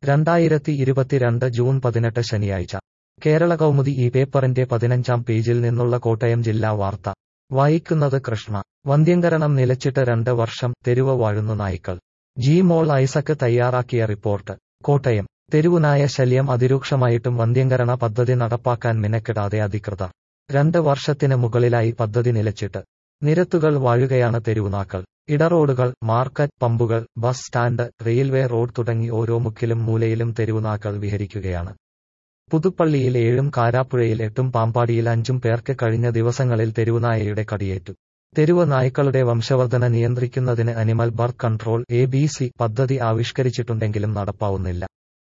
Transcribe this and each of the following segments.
രണ്ടായിരത്തി ഇരുപത്തിരണ്ട് ജൂൺ പതിനെട്ട് ശനിയാഴ്ച കേരള കൗമുദി ഈ പേപ്പറിന്റെ പതിനഞ്ചാം പേജിൽ നിന്നുള്ള കോട്ടയം ജില്ലാ വാർത്ത വായിക്കുന്നത് കൃഷ്ണ വന്ധ്യംകരണം നിലച്ചിട്ട് രണ്ട് വർഷം തെരുവ് വാഴുന്നു നായ്ക്കൾ ജി മോൾ ഐസക്ക് തയ്യാറാക്കിയ റിപ്പോർട്ട് കോട്ടയം തെരുവുനായ ശല്യം അതിരൂക്ഷമായിട്ടും വന്ധ്യംകരണ പദ്ധതി നടപ്പാക്കാൻ മിനക്കിടാതെ അധികൃതർ രണ്ട് വർഷത്തിന് മുകളിലായി പദ്ധതി നിലച്ചിട്ട് നിരത്തുകൾ വാഴുകയാണ് തെരുവുനാക്കൾ ഇടറോഡുകൾ മാർക്കറ്റ് പമ്പുകൾ ബസ് സ്റ്റാൻഡ് റെയിൽവേ റോഡ് തുടങ്ങി ഓരോ മുക്കിലും മൂലയിലും തെരുവുനാക്കൾ വിഹരിക്കുകയാണ് പുതുപ്പള്ളിയിൽ ഏഴും കാരാപ്പുഴയിൽ എട്ടും പാമ്പാടിയിൽ അഞ്ചും പേർക്ക് കഴിഞ്ഞ ദിവസങ്ങളിൽ തെരുവുനായയുടെ കടിയേറ്റു തെരുവ് നായ്ക്കളുടെ വംശവർധന നിയന്ത്രിക്കുന്നതിന് animal birth control A B C പദ്ധതി ആവിഷ്കരിച്ചിട്ടുണ്ടെങ്കിലും നടപ്പാവുന്നില്ല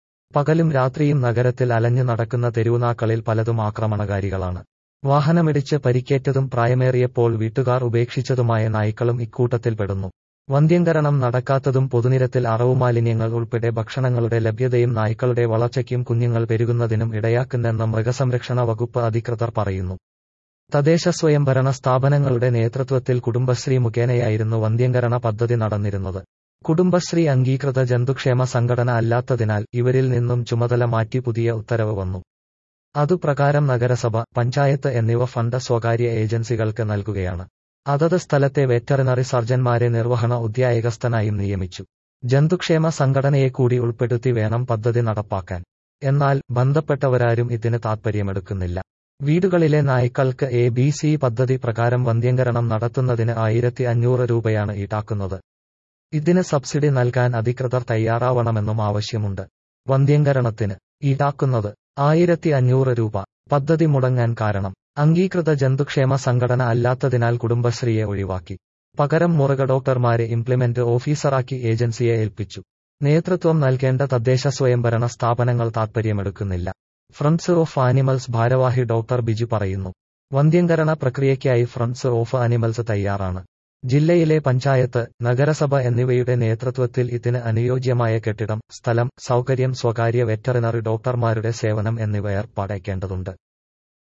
പകലും രാത്രിയും നഗരത്തിൽ അലഞ്ഞു നടക്കുന്ന തെരുവുനാക്കളിൽ പലതും ആക്രമണകാരികളാണ് വാഹനമിടിച്ച് പരിക്കേറ്റതും പ്രായമേറിയപ്പോൾ വീട്ടുകാർ ഉപേക്ഷിച്ചതുമായ നായ്ക്കളും ഇക്കൂട്ടത്തിൽപ്പെടുന്നു വന്ധ്യംകരണം നടക്കാത്തതും പൊതുനിരത്തിൽ അറവുമാലിന്യങ്ങൾ ഉൾപ്പെടെ ഭക്ഷണങ്ങളുടെ ലഭ്യതയും നായ്ക്കളുടെ വളർച്ചയ്ക്കും കുഞ്ഞുങ്ങൾ പെരുകുന്നതിനും ഇടയാക്കുന്നെന്ന് മൃഗസംരക്ഷണ വകുപ്പ് അധികൃതർ പറയുന്നു തദ്ദേശ സ്വയംഭരണ സ്ഥാപനങ്ങളുടെ നേതൃത്വത്തിൽ കുടുംബശ്രീ മുഖേനയായിരുന്നു വന്ധ്യംകരണ പദ്ധതി നടന്നിരുന്നത് കുടുംബശ്രീ അംഗീകൃത ജന്തുക്ഷേമ സംഘടന അല്ലാത്തതിനാൽ ഇവരിൽ നിന്നും ചുമതല മാറ്റി പുതിയ ഉത്തരവ് വന്നു അതുപ്രകാരം നഗരസഭ പഞ്ചായത്ത് എന്നിവ ഫണ്ട് സ്വകാര്യ ഏജൻസികൾക്ക് നൽകുകയാണ് അതത് സ്ഥലത്തെ വെറ്ററിനറി സർജൻമാരെ നിർവഹണ ഉദ്യോഗസ്ഥനായും നിയമിച്ചു ജന്തുക്ഷേമ സംഘടനയെ കൂടി ഉൾപ്പെടുത്തി വേണം പദ്ധതി നടപ്പാക്കാൻ എന്നാൽ ബന്ധപ്പെട്ടവരാരും ഇതിന് താൽപ്പര്യമെടുക്കുന്നില്ല വീടുകളിലെ നായ്ക്കൾക്ക് എ ബി സി പദ്ധതി പ്രകാരം വന്ധ്യംകരണം നടത്തുന്നതിന് ആയിരത്തി അഞ്ഞൂറ് രൂപയാണ് ഈടാക്കുന്നത് ഇതിന് സബ്സിഡി നൽകാൻ അധികൃതർ തയ്യാറാവണമെന്നും ആവശ്യമുണ്ട് വന്ധ്യംകരണത്തിന് ഈടാക്കുന്നത് ആയിരത്തി അഞ്ഞൂറ് രൂപ പദ്ധതി മുടങ്ങാൻ കാരണം അംഗീകൃത ജന്തുക്ഷേമ സംഘടന അല്ലാത്തതിനാൽ കുടുംബശ്രീയെ ഒഴിവാക്കി പകരം മുറക ഡോക്ടർമാരെ ഇംപ്ലിമെന്റ് ഓഫീസറാക്കി ഏജൻസിയെ ഏൽപ്പിച്ചു നേതൃത്വം നൽകേണ്ട തദ്ദേശ സ്വയംഭരണ സ്ഥാപനങ്ങൾ താൽപ്പര്യമെടുക്കുന്നില്ല ഫ്രണ്ട്സ് ഓഫ് ആനിമൽസ് ഭാരവാഹി ഡോക്ടർ ബിജു പറയുന്നു വന്ധ്യംകരണ പ്രക്രിയയ്ക്കായി ഫ്രണ്ട്സ് ഓഫ് ആനിമൽസ് തയ്യാറാണ് ജില്ലയിലെ പഞ്ചായത്ത് നഗരസഭ എന്നിവയുടെ നേതൃത്വത്തിൽ ഇതിന് അനുയോജ്യമായ കെട്ടിടം സ്ഥലം സൗകര്യം സ്വകാര്യ വെറ്ററിനറി ഡോക്ടർമാരുടെ സേവനം എന്നിവ ഏർപ്പാടാക്കേണ്ടതുണ്ട്